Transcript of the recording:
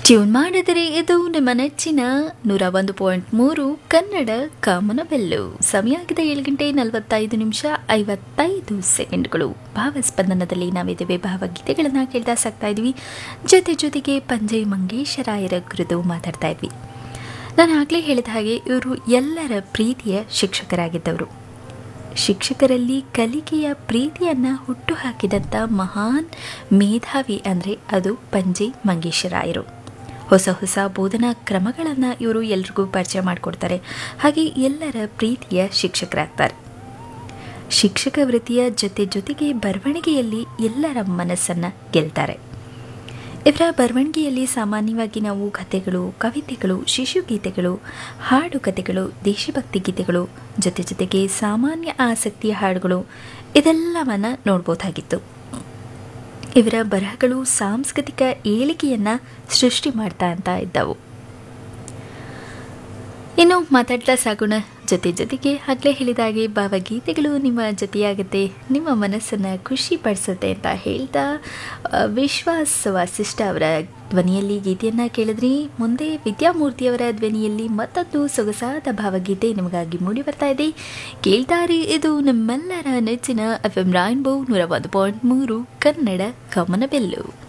tune ಮಾಡಿದರೆ ಇದು ನಿಮ್ಮ ನೆಚ್ಚಿನ ನೂರ ಒಂದು ಪಾಯಿಂಟ್ ಮೂರು ಕನ್ನಡ ಕಾಮನಬೆಲ್ಲು ಸಮಯ ಆಗಿದೆ ಏಳು ಗಂಟೆ ನಲವತ್ತೈದು ನಿಮಿಷ ಐವತ್ತೈದು ಸೆಕೆಂಡ್ಗಳು ಭಾವಸ್ಪಂದನದಲ್ಲಿ ನಾವಿದ್ದೇವೆ ಭಾವಗೀತೆಗಳನ್ನು ಕೇಳ್ತಾ ಸಾಕ್ತಾ ಇದ್ವಿ ಜೊತೆ ಜೊತೆಗೆ ಪಂಜೆ ಮಂಗೇಶರಾಯರ ಕುರಿತು ಮಾತಾಡ್ತಾ ಇದ್ವಿ ನಾನು ಆಗಲೇ ಹೇಳಿದ ಹಾಗೆ ಇವರು ಎಲ್ಲರ ಪ್ರೀತಿಯ ಶಿಕ್ಷಕರಾಗಿದ್ದವರು ಶಿಕ್ಷಕರಲ್ಲಿ ಕಲಿಕೆಯ ಪ್ರೀತಿಯನ್ನು ಹುಟ್ಟುಹಾಕಿದಂಥ ಮಹಾನ್ ಮೇಧಾವಿ ಅಂದರೆ ಅದು ಪಂಜೆ ಮಂಗೇಶರಾಯರು ಹೊಸ ಹೊಸ ಬೋಧನಾ ಕ್ರಮಗಳನ್ನು ಇವರು ಎಲ್ರಿಗೂ ಪರಿಚಯ ಮಾಡಿಕೊಡ್ತಾರೆ ಹಾಗೆ ಎಲ್ಲರ ಪ್ರೀತಿಯ ಶಿಕ್ಷಕರಾಗ್ತಾರೆ ಶಿಕ್ಷಕ ವೃತ್ತಿಯ ಜೊತೆ ಜೊತೆಗೆ ಬರವಣಿಗೆಯಲ್ಲಿ ಎಲ್ಲರ ಮನಸ್ಸನ್ನು ಗೆಲ್ತಾರೆ ಇವರ ಬರವಣಿಗೆಯಲ್ಲಿ ಸಾಮಾನ್ಯವಾಗಿ ನಾವು ಕಥೆಗಳು ಕವಿತೆಗಳು ಶಿಶುಗೀತೆಗಳು ಹಾಡುಕಥೆಗಳು ದೇಶಭಕ್ತಿ ಗೀತೆಗಳು ಜೊತೆ ಜೊತೆಗೆ ಸಾಮಾನ್ಯ ಆಸಕ್ತಿಯ ಹಾಡುಗಳು ಇದೆಲ್ಲವನ್ನು ನೋಡ್ಬೋದಾಗಿತ್ತು ಇವರ ಬರಹಗಳು ಸಾಂಸ್ಕೃತಿಕ ಏಳಿಗೆಯನ್ನು ಸೃಷ್ಟಿ ಮಾಡ್ತಾ ಅಂತ ಇದ್ದವು ಇನ್ನು ಮಾತಾಡ್ತಾ ಸಾಗೋಣ ಜೊತೆ ಜೊತೆಗೆ ಆಗಲೇ ಹೇಳಿದಾಗೆ ಭಾವಗೀತೆಗಳು ನಿಮ್ಮ ಜೊತೆಯಾಗುತ್ತೆ ನಿಮ್ಮ ಮನಸ್ಸನ್ನು ಖುಷಿ ಪಡಿಸುತ್ತೆ ಅಂತ ಹೇಳ್ತಾ ಆ, ವಿಶ್ವಾಸ್ ವಾಸಿಷ್ಠ ಅವರ ಧ್ವನಿಯಲ್ಲಿ ಗೀತೆಯನ್ನು ಕೇಳಿದ್ರಿ ಮುಂದೆ ವಿದ್ಯಾಮೂರ್ತಿಯವರ ಧ್ವನಿಯಲ್ಲಿ ಮತ್ತೊಂದು ಸೊಗಸಾದ ಭಾವಗೀತೆ ನಿಮಗಾಗಿ ಮೂಡಿ ಬರ್ತಾ ಇದೆ ಕೇಳ್ತಾರೆ ಇದು ನಮ್ಮೆಲ್ಲರ ನೆಚ್ಚಿನ ಎಫ್ ಎಂ ರಾಯನ್ಬೋ ನೂರ ಒಂದು ಪಾಯಿಂಟ್ ಮೂರು ಕನ್ನಡ ಕಮನಬೆಲ್ಲು